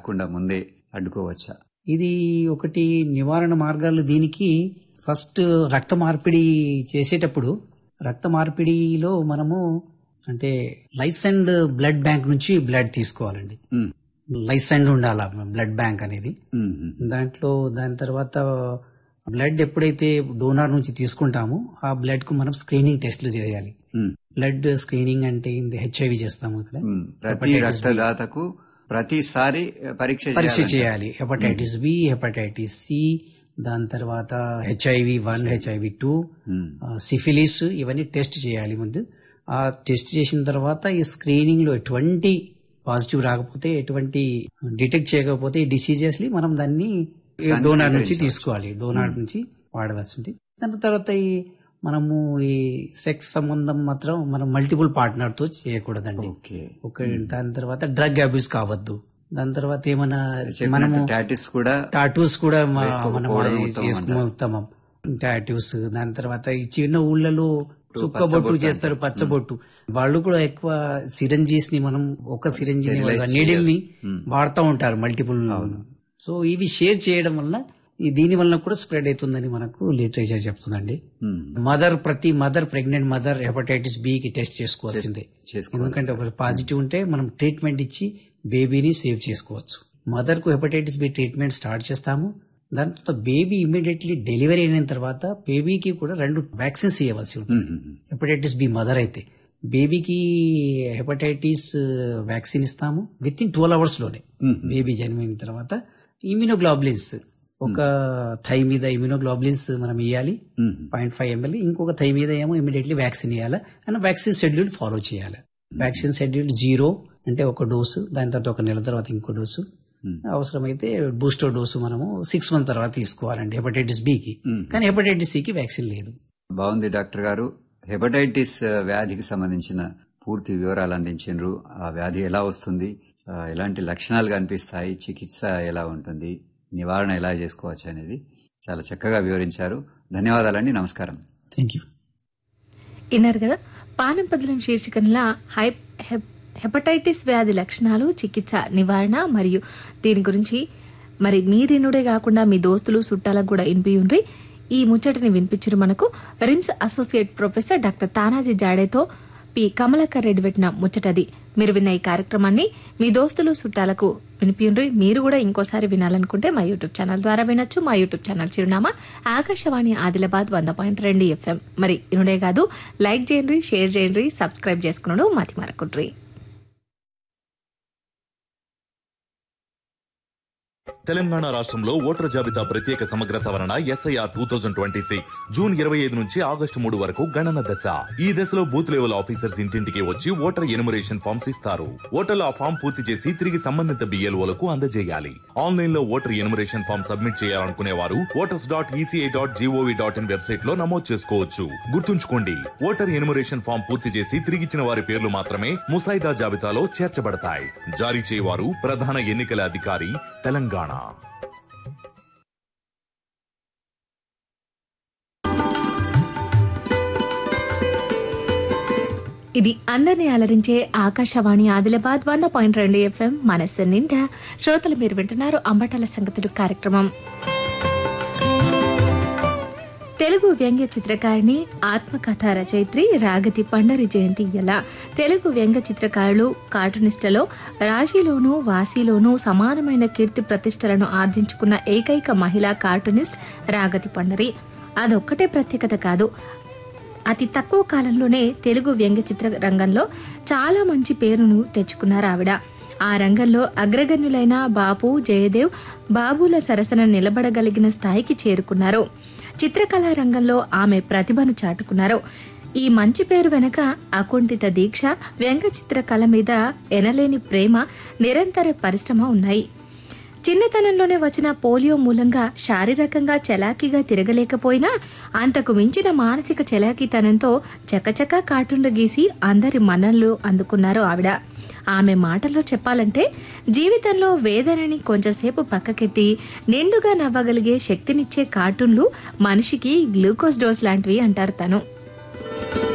రాకుండా ముందే అడ్డుకోవచ్చా ఇది ఒకటి నివారణ మార్గాలు దీనికి ఫస్ట్ రక్త మార్పిడి చేసేటప్పుడు రక్త మార్పిడిలో మనము అంటే లైసెండ్ బ్లడ్ బ్యాంక్ నుంచి బ్లడ్ తీసుకోవాలండి ఉమ్, లైసెండ్ ఉండాల బ్లడ్ బ్యాంక్ అనేది ఉమ్, ఉమ్, దాంట్లో దాని తర్వాత బ్లడ్ ఎప్పుడైతే డోనార్ నుంచి తీసుకుంటామో ఆ బ్లడ్ కు మనం స్క్రీనింగ్ టెస్ట్లు చేయాలి ఉమ్, బ్లడ్ స్క్రీనింగ్ అంటే హెచ్ఐవి చేస్తాము ఇక్కడ ఉమ్. ప్రతి రక్తదాతకు ప్రతిసారి పరీక్ష పరీక్ష చేయాలంట. చేయాలి హెపటైటిస్ బి హెపటైటిస్ సి దాని తర్వాత HIV one HIV two um, syphilis ఇవన్నీ టెస్ట్ చేయాలి ముందు ఆ టెస్ట్ చేసిన తర్వాత ఈ స్క్రీనింగ్ లో ఎటువంటి పాజిటివ్ రాకపోతే ఎటువంటి డిటెక్ట్ చేయకపోతే ఈ డిసీజెస్ ని మనం దాన్ని డోనార్ నుంచి తీసుకోవాలి డోనార్ నుంచి వాడవలసి ఉంది దాని తర్వాత ఈ మనము ఈ సెక్స్ సంబంధం మాత్రం మనం మల్టిపుల్ పార్ట్నర్ తో చేయకూడదండి ఓకే ఒక దాని తర్వాత డ్రగ్ అబ్యూస్ కావద్దు దాని తర్వాత ఏమైనా మనము మనము టాటిస్ కూడా టాటూస్ కూడా మా- మనం వేసుకోకపోవడం అది ఉత్తమం చేసుకుని ఉత్తమం టాటూస్ దాని తర్వాత ఈ చిన్న ఊళ్ళలో చుక్కబొట్టు చేస్తారు పచ్చబొట్టు వాళ్ళు కూడా ఎక్కువ సిరంజీస్ ని మనం ఒక సిరంజీని నీడిల్ ని వాడుతూ ఉంటారు మల్టిపుల్ సో ఇవి షేర్ చేయడం వల్ల ఈ దీని వల్ల కూడా స్ప్రెడ్ అవుతుందని మనకు లిటరేచర్ చెప్తుందండి ఉమ్, మదర్ ప్రతి mother pregnant mother hepatitis B కి టెస్ట్ చేసుకోవాల్సిందే చేసుకోవాలి ఎందుకంటే ఒక పాజిటివ్ ఉంటే మనం ట్రీట్మెంట్ ఇచ్చి బేబీని సేవ్ చేసుకోవచ్చు మదర్ కు హెపటైటిస్ బి ట్రీట్మెంట్ స్టార్ట్ చేస్తాము దాని తర్వాత బేబీ ఇమీడియట్లీ డెలివరీ అయిన తర్వాత బేబీకి కూడా రెండు వ్యాక్సిన్స్ ఇవ్వవలసి ఉంటుంది um, um, hepatitis B mother అయితే బేబీకి హెపటైటిస్ వ్యాక్సిన్ ఇస్తాము విత్ ఇన్ ట్వెల్వ్ అవర్స్ లోనే ఉమ్, బేబీ జన్మిన తర్వాత ఇమ్యూనోగ్లోబులిన్స్ ఒక థై మీద ఇమ్యూనోగ్లోబులిన్స్ మనం ఇవ్వాలి ఉమ్, పాయింట్ ఫైవ్ ఎంఎల్ ఇంకొక థై మీద ఏమో ఇమీడియట్లీ వ్యాక్సిన్ ఇవ్వాలి అండ్ వ్యాక్సిన్ షెడ్యూల్ ఫాలో చేయాలి వ్యాక్సిన్ షెడ్యూల్ జీరో అంటే ఒక డోసు దాని తర్వాత ఒక నెల తర్వాత ఇంకో డోసు Hmm. అవసరమైతే బూస్టర్ డోసు మనము సిక్స్ మంత్ తర్వాత తీసుకోవాలండి హెపటైటిస్ బికి Hmm. కానీ హెపటైటిస్ సికి వ్యాక్సిన్ లేదు బాగుంది డాక్టర్ గారు హెపటైటిస్ ఆ, వ్యాధికి సంబంధించిన పూర్తి వివరాలు అందించారు ఆ వ్యాధి ఎలా వస్తుంది ఆ, ఎలాంటి లక్షణాలు కనిపిస్తాయి చికిత్స ఎలా ఉంటుంది నివారణ ఎలా చేసుకోవచ్చు అనేది చాలా చక్కగా వివరించారు ధన్యవాదాలండి నమస్కారం థ్యాంక్ యూ విన్నారు కదా పానం పదలం శీర్షికనలా హై హెప్- హెపటైటిస్ వ్యాధి లక్షణాలు చికిత్స నివారణ మరియు దీని గురించి మరి మీరినుడే కాకుండా మీ దోస్తులు చుట్టాలకు కూడా వినిపియుండ్రి ఈ ముచ్చటని వినిపించారు మనకు RIMS associate professor doctor Tanaji జాడేతో పి కమలాకర్ రెడ్డి పెట్టిన ముచ్చటది మీరు విన్న ఈ కార్యక్రమాన్ని మీ దోస్తులు చుట్టాలకు వినిపిండ్రి మీరు కూడా ఇంకోసారి వినాలనుకుంటే మా యూట్యూబ్ ఛానల్ ద్వారా వినొచ్చు మా యూట్యూబ్ ఛానల్ చిరునామా ఆకాశవాణి ఆదిలాబాద్ వంద పాయింట్ రెండు ఎఫ్ఎం మరి ఇనుడే కాదు లైక్ చేయండి షేర్ చేయండి సబ్స్క్రైబ్ చేసుకున్నాడు మతి మరకుండ్రి తెలంగాణ రాష్ట్రంలో ఓటర్ జాబితా ప్రత్యేక సమగ్ర సవరణ SIR two thousand twenty six June ఇరవై ఐదు నుంచి ఆగస్టు మూడు వరకు గణన దశ ఈ దశలో బూత్ లెవెల్ ఆఫీసర్స్ ఇంటింటికి వచ్చి ఓటర్ ఎనుమరేషన్ ఫామ్స్ ఇస్తారు ఓటర్లు ఆ ఫామ్ పూర్తి చేసి తిరిగి సంబంధిత బిఎల్ఓలకు అందజేయాలి ఆన్లైన్ లో ఓటర్ ఎనుమరేషన్ ఫామ్ సబ్మిట్ చేయాలనుకునే వారు voters dot ECI dot GOV dot in website లో నమోదు చేసుకోవచ్చు గుర్తుంచుకోండి ఓటర్ ఎనుమరేషన్ ఫామ్ పూర్తి చేసి తిరిగిచ్చిన వారి పేర్లు మాత్రమే ముసాయిదా జాబితాలో చేర్చబడతాయి జారీ చేయవారు ప్రధాన ఎన్నికల అధికారి తెలంగాణ ఇది అందరినీ అలరించే ఆకాశవాణి ఆదిలాబాద్ వంద పాయింట్ రెండు ఎఫ్ఎం మనస్సు నిండా శ్రోతలు మీరు వింటున్నారు అంబటాల సంగతులు కార్యక్రమం తెలుగు వ్యంగ్య చిత్రకారిణి ఆత్మకథ రచయిత్రి రాగతి పండరి జయంతి ఎలా తెలుగు వ్యంగ్య చిత్రకారులు కార్టూనిస్టులలో రాశిలోనూ వాసిలోనూ సమానమైన కీర్తి ప్రతిష్టలను ఆర్జించుకున్న ఏకైక మహిళా కార్టూనిస్ట్ రాగతి పండరి అదొక్కటే ప్రత్యేకత కాదు అతి తక్కువ కాలంలోనే తెలుగు వ్యంగ్య చిత్ర రంగంలో చాలా మంచి పేరును తెచ్చుకున్నారు ఆవిడ ఆ రంగంలో అగ్రగణ్యులైన బాపు జయదేవ్ బాబుల సరసన నిలబడగలిగిన స్థాయికి చేరుకున్నారు చిత్రకళా రంగంలో ఆమె ప్రతిభను చాటుకున్నారు ఈ మంచి పేరు వెనుక అకుంఠిత దీక్ష వ్యంగ్య చిత్రకళ మీద ఎనలేని ప్రేమ నిరంతర పరిశ్రమ ఉన్నాయి చిన్నతనంలోనే వచ్చిన పోలియో మూలంగా శారీరకంగా చలాకీగా తిరగలేకపోయినా అంతకు మించిన మానసిక చలాకీతనంతో చకచకా కార్టూన్లు గీసి అందరి మన్ననలు అందుకున్నారు ఆవిడ ఆమె మాటల్లో చెప్పాలంటే జీవితంలో వేదనని కొంచెంసేపు పక్కకెట్టి నిండుగా నవ్వగలిగే శక్తినిచ్చే కార్టూన్లు మనిషికి గ్లూకోజ్ డోస్ లాంటివి అంటారు తను